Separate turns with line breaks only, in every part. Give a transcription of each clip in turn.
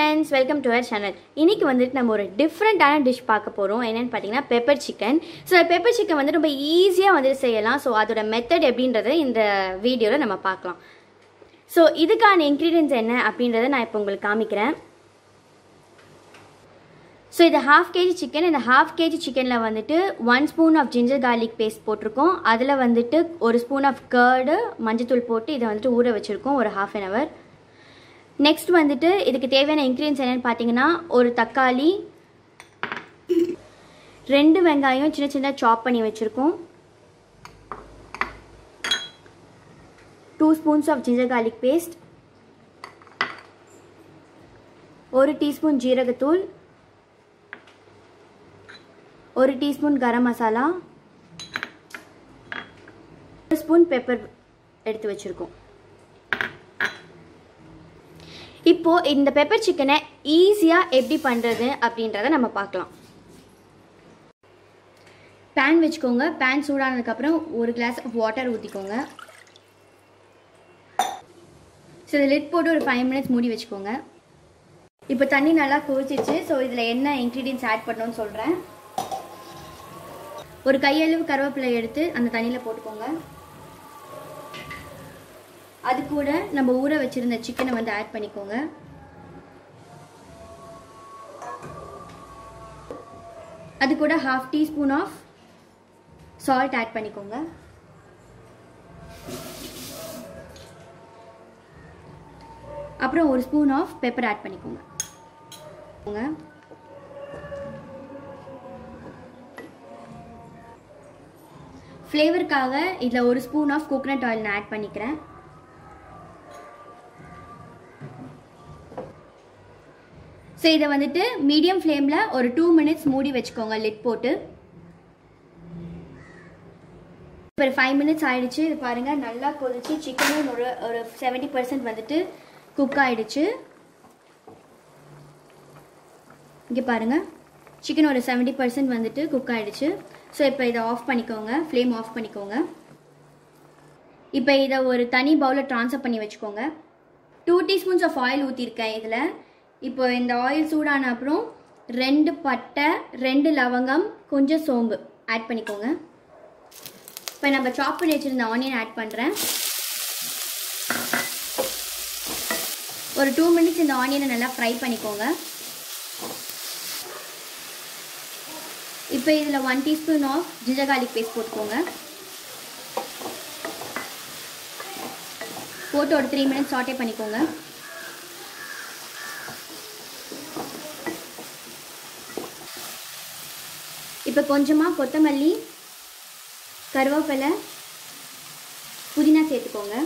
friends welcome to our channel இன்னைக்கு வந்துட்டு நம்ம ஒரு டிஃப்ரெண்ட்டான டிஷ் பார்க்க போகிறோம் என்னென்னு பார்த்தீங்கன்னா pepper chicken so pepper chicken வந்து ரொம்ப ஈஸியாக வந்துட்டு செய்யலாம் ஸோ அதோட மெத்தட் எப்படின்றத இந்த வீடியோவில் நம்ம பார்க்கலாம் ஸோ இதுக்கான இன்க்ரீடியன்ஸ் என்ன அப்படின்றத நான் இப்போ உங்களுக்கு காமிக்கிறேன் ஸோ இது ஹாஃப் கேஜி சிக்கன் இந்த ஹாஃப் கேஜி சிக்கனில் வந்துட்டு one spoon of ginger garlic paste போட்டிருக்கோம் அதில் வந்துட்டு ஒரு ஸ்பூன் ஆஃப் கர்டு மஞ்சத்தூள் போட்டு இதை வந்துட்டு ஊற வச்சுருக்கோம் ஒரு ஹாஃப் அன் ஹவர் நெக்ஸ்ட் வந்துட்டு இதுக்கு தேவையான இன்க்ரீடியன்ஸ் என்னென்னு பார்த்தீங்கன்னா ஒரு தக்காளி ரெண்டு வெங்காயம் சின்ன சின்னதாக சாப் பண்ணி வச்சுருக்கோம் two spoons of ginger garlic paste ஒரு டீஸ்பூன் ஜீரகத்தூள் ஒரு டீஸ்பூன் கரம் மசாலா ஒரு ஸ்பூன் பெப்பர் எடுத்து வச்சுருக்கோம் இப்போ இந்த பெப்பர் சிக்கனை ஈஸியாக எப்படி பண்ணுறது அப்படின்றத நம்ம பார்க்கலாம் பேன் வச்சுக்கோங்க பேன் சூடானதுக்கப்புறம் ஒரு கிளாஸ் ஆஃப் வாட்டர் ஊற்றிக்கோங்க ஸோ இதை லிட் போட்டு ஒரு ஃபைவ் மினிட்ஸ் மூடி வச்சுக்கோங்க இப்போ தண்ணி நல்லா கொதிச்சிச்சு ஸோ இதில் என்ன இன்க்ரீடியன்ஸ் ஆட் பண்ணணும்னு சொல்கிறேன் ஒரு கையளவு கருவேப்பிலை எடுத்து அந்த தண்ணியில் போட்டுக்கோங்க அது கூட நம்ம ஊற வச்சிருந்த சிக்கனை வந்து ஆட் பண்ணிக்கோங்க அது கூட half teaspoon of salt add பண்ணிக்கோங்க அப்புறம் ஒரு ஸ்பூன் ஆஃப் பெப்பர் ஆட் பண்ணிக்கோங்க ஃப்ளேவருக்காக இதில் ஒரு ஸ்பூன் ஆஃப் கோகனட் ஆயில் நான் ஆட் பண்ணிக்கிறேன் ஸோ இதை வந்துட்டு மீடியம் ஃப்ளேமில் ஒரு டூ மினிட்ஸ் மூடி வச்சுக்கோங்க லிட் போட்டு இப்போ ஃபைவ் மினிட்ஸ் ஆயிடுச்சு இது பாருங்கள் நல்லா கொதிச்சு சிக்கனும் ஒரு ஒரு செவன்ட்டி பர்சன்ட் வந்துட்டு குக் ஆயிடுச்சு இங்கே பாருங்கள் சிக்கன் ஒரு செவன்ட்டி பர்சன்ட் வந்துட்டு குக் ஆயிடுச்சு ஸோ இப்போ இதை ஆஃப் பண்ணிக்கோங்க ஃப்ளேம் ஆஃப் பண்ணிக்கோங்க இப்போ இதை ஒரு தனி பவுலில் ட்ரான்ஸ்ஃபர் பண்ணி வச்சுக்கோங்க டூ டீஸ்பூன்ஸ் ஆஃப் ஆயில் ஊற்றிருக்கேன் இதில் இப்போ இந்த ஆயில் சூடான அப்புறம் ரெண்டு பட்டை ரெண்டு லவங்கம் கொஞ்சம் சோம்பு ஆட் பண்ணிக்கோங்க இப்போ நம்ம சாப் பண்ணி வச்சுருந்த ஆனியன் ஆட் பண்ணுறேன் ஒரு டூ மினிட்ஸ் இந்த ஆனியனை நல்லா ஃப்ரை பண்ணிக்கோங்க இப்போ இதில் one teaspoon of ginger garlic paste போட்டுக்கோங்க போட்டு ஒரு த்ரீ மினிட்ஸ் சாட்டே பண்ணிக்கோங்க இப்போ கொஞ்சமாக கொத்தமல்லி கருவேப்பிலை புதினா சேர்த்துக்கோங்க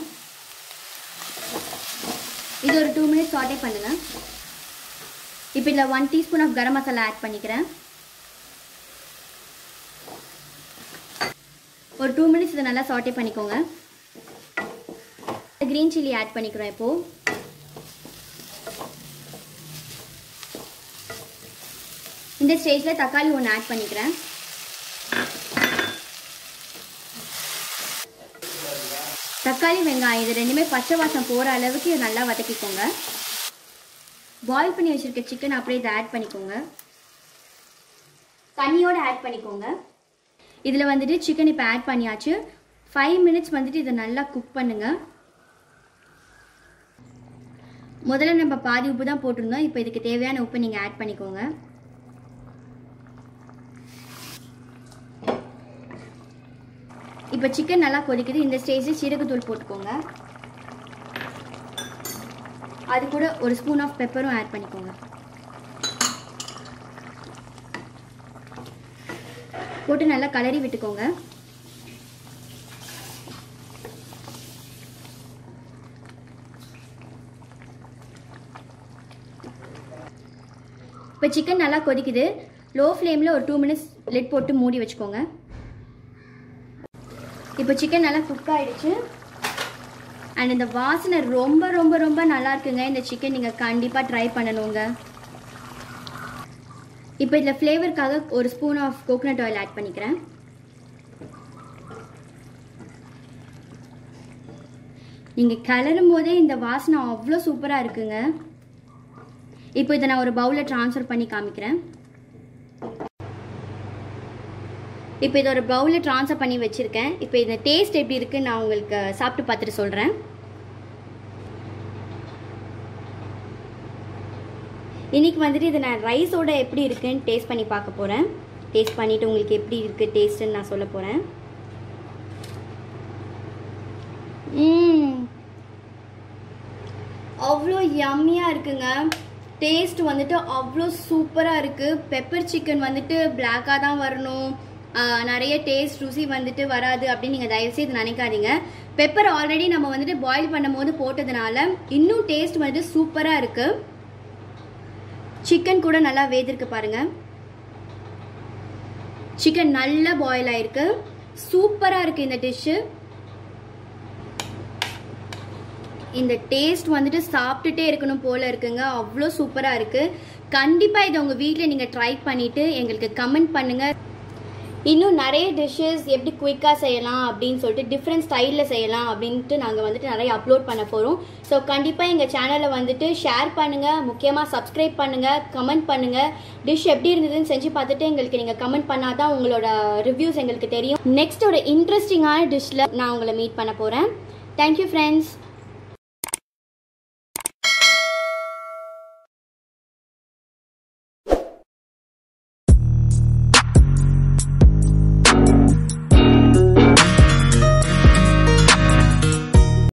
இது ஒரு டூ மினிட்ஸ் சாட்டே பண்ணுங்கள் இப்போ இதில் one teaspoon of garam masala add பண்ணிக்கிறேன் ஒரு டூ மினிட்ஸ் இதை நல்லா சாட்டே பண்ணிக்கோங்க க்ரீன் சில்லி ஆட் பண்ணிக்கிறோம் இப்போது இந்த ஸ்டேஜில் தக்காளி ஒன்று ஆட் பண்ணிக்கிறேன் தக்காளி வெங்காயம் இது ரெண்டுமே பச்சை வாசம் போகிற அளவுக்கு இதை நல்லா வதக்கிக்கோங்க பாயில் பண்ணி வச்சுருக்க சிக்கன் அப்படியே இதை ஆட் பண்ணிக்கோங்க தண்ணியோடு ஆட் பண்ணிக்கோங்க இதில் வந்துட்டு சிக்கன் இப்போ ஆட் பண்ணியாச்சு ஃபைவ் மினிட்ஸ் வந்துட்டு இதை நல்லா குக் பண்ணுங்கள் முதல்ல நம்ம பாதி உப்பு தான் போட்டிருந்தோம் இப்போ இதுக்கு தேவையான உப்பு நீங்கள் ஆட் பண்ணிக்கோங்க இப்போ சிக்கன் நல்லா கொதிக்குது இந்த ஸ்டேஜில் சீரகத்தூள் போட்டுக்கோங்க அது கூட ஒரு ஸ்பூன் ஆஃப் பெப்பரும் ஆட் பண்ணிக்கோங்க போட்டு நல்லா கலரி விட்டுக்கோங்க இப்போ சிக்கன் நல்லா கொதிக்குது லோ ஃப்ளேமில் ஒரு டூ மினிட்ஸ் லிட் போட்டு மூடி வச்சுக்கோங்க இப்போ சிக்கன் நல்லா குக் ஆகிடுச்சு அண்ட் இந்த வாசனை ரொம்ப ரொம்ப ரொம்ப நல்லா இருக்குங்க இந்த சிக்கன் நீங்கள் கண்டிப்பாக ட்ரை பண்ணணுங்க இப்போ இதில் ஃப்ளேவருக்காக ஒரு spoon of coconut oil add பண்ணிக்கிறேன் நீங்கள் கிளறும் போதே இந்த வாசனை அவ்வளோ சூப்பராக இருக்குங்க இப்போ இதை நான் ஒரு பவுலில் ட்ரான்ஸ்ஃபர் பண்ணி காமிக்கிறேன் இப்போ இதை ஒரு பவுலில் ட்ரான்ஸ்ஃபர் பண்ணி வச்சுருக்கேன் இப்போ இந்த டேஸ்ட் எப்படி இருக்குன்னு நான் உங்களுக்கு சாப்பிட்டு பார்த்துட்டு சொல்கிறேன் இன்னைக்கு வந்துட்டு இதை நான் ரைஸோட எப்படி இருக்குன்னு டேஸ்ட் பண்ணி பார்க்க போகிறேன் டேஸ்ட் பண்ணிவிட்டு உங்களுக்கு எப்படி இருக்குது டேஸ்ட்டுன்னு நான் சொல்ல போகிறேன் அவ்வளோ யம்மியாக இருக்குங்க டேஸ்ட் வந்துட்டு அவ்வளோ சூப்பராக இருக்குது பெப்பர் சிக்கன் வந்துட்டு பிளாக்காக தான் வரணும் ஆஹ் நிறைய டேஸ்ட் ருசி வந்துட்டு வராது அப்படின்னு நீங்கள் தயவுசெய்து நினைக்காதீங்க பெப்பர் ஆல்ரெடி நம்ம வந்துட்டு பாயில் பண்ணும் போது போட்டதுனால இன்னும் டேஸ்ட் வந்துட்டு சூப்பராக இருக்குது சிக்கன் கூட நல்லா வேதிருக்கு பாருங்க சிக்கன் நல்லா பாயில் ஆயிருக்கு சூப்பராக இருக்குது இந்த டிஷ்ஷு இந்த டேஸ்ட் வந்துட்டு சாப்பிட்டுட்டே இருக்கணும் போல இருக்குங்க அவ்வளோ சூப்பராக இருக்குது கண்டிப்பாக இதை உங்கள் வீட்டில் நீங்கள் ட்ரை பண்ணிவிட்டு எங்களுக்கு கமெண்ட் பண்ணுங்கள் இன்னும் நிறைய டிஷ்ஷஸ் எப்படி குயிக்காக செய்யலாம் அப்படின்னு சொல்லிட்டு டிஃப்ரெண்ட் ஸ்டைலில் செய்யலாம் அப்படின்ட்டு நாங்கள் வந்துட்டு நிறைய அப்லோட் பண்ண போகிறோம் ஸோ கண்டிப்பாக எங்கள் சேனலை வந்துட்டு ஷேர் பண்ணுங்கள் முக்கியமாக சப்ஸ்கிரைப் பண்ணுங்கள் கமெண்ட் பண்ணுங்கள் டிஷ் எப்படி இருந்ததுன்னு செஞ்சு பார்த்துட்டு எங்களுக்கு நீங்கள் கமெண்ட் பண்ணால் தான் உங்களோட ரிவ்யூஸ் எங்களுக்கு தெரியும் நெக்ஸ்ட் ஒரு இன்ட்ரெஸ்டிங்கான டிஷ்ஷில் நான் உங்களை மீட் பண்ண போகிறேன் தேங்க்யூ ஃப்ரெண்ட்ஸ்